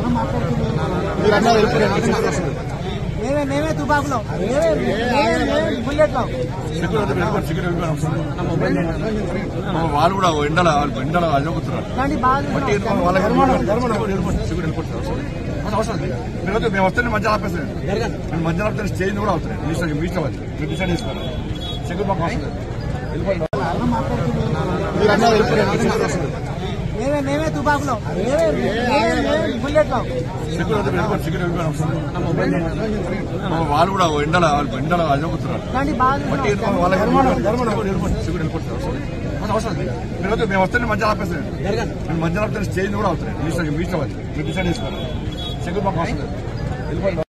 మీరు అన్నా వెళ్ళిపోయారు మేమే మేమే తుపాకులో మేమే మేమే మేమే బుల్లెట్లో వాళ్ళు కూడా ఎండల ఎండల అజోగుతున్నారు ఇలాంటి బాగా బట్టి చూస్తున్నాం. వాళ్ళకి అవసరం లేదు. మీరు వద్దు, మేము వస్తే మధ్య ఆపేస్తాను నేను మధ్య ఆపితే స్టేజ్ కూడా అవుతాయి మీ ఇష్టం మీ ఇష్టం అది మీరు డిసైడ్ చేసుకోవాలి సెక్యూర్ మాకు అవసరం లేదు వెళ్ళిపోండి. మీరు అన్నా వెళ్ళిపోయారు మేమే మేమే తుపాకులో మేమే మేమే మేమే బుల్లెట్లో సెక్యూర్ వద్దు, వెళ్ళిపోండి. సెక్యూర్ వెళ్ళిపోండి. అవసరం లేదు. వాళ్ళు కూడా ఎండల ఎండల అజోగుతున్నారు ఇలాంటి బాగా బట్టి చూస్తున్నాం. వాళ్ళకి సెక్యూర్ వెళ్ళిపోతారు అవసరం లేదు. అవసరం లేదు. మీరు వద్దు, మేము వస్తే మధ్య ఆపేస్తాను నేను మధ్య ఆపితే స్టేజ్ కూడా అవుతాయి మీ ఇష్టం మీ ఇష్టం అది మీరు డిసైడ్ చేసుకోవాలి సెక్యూర్ మాకు అవసరం లేదు వెళ్ళిపోండి.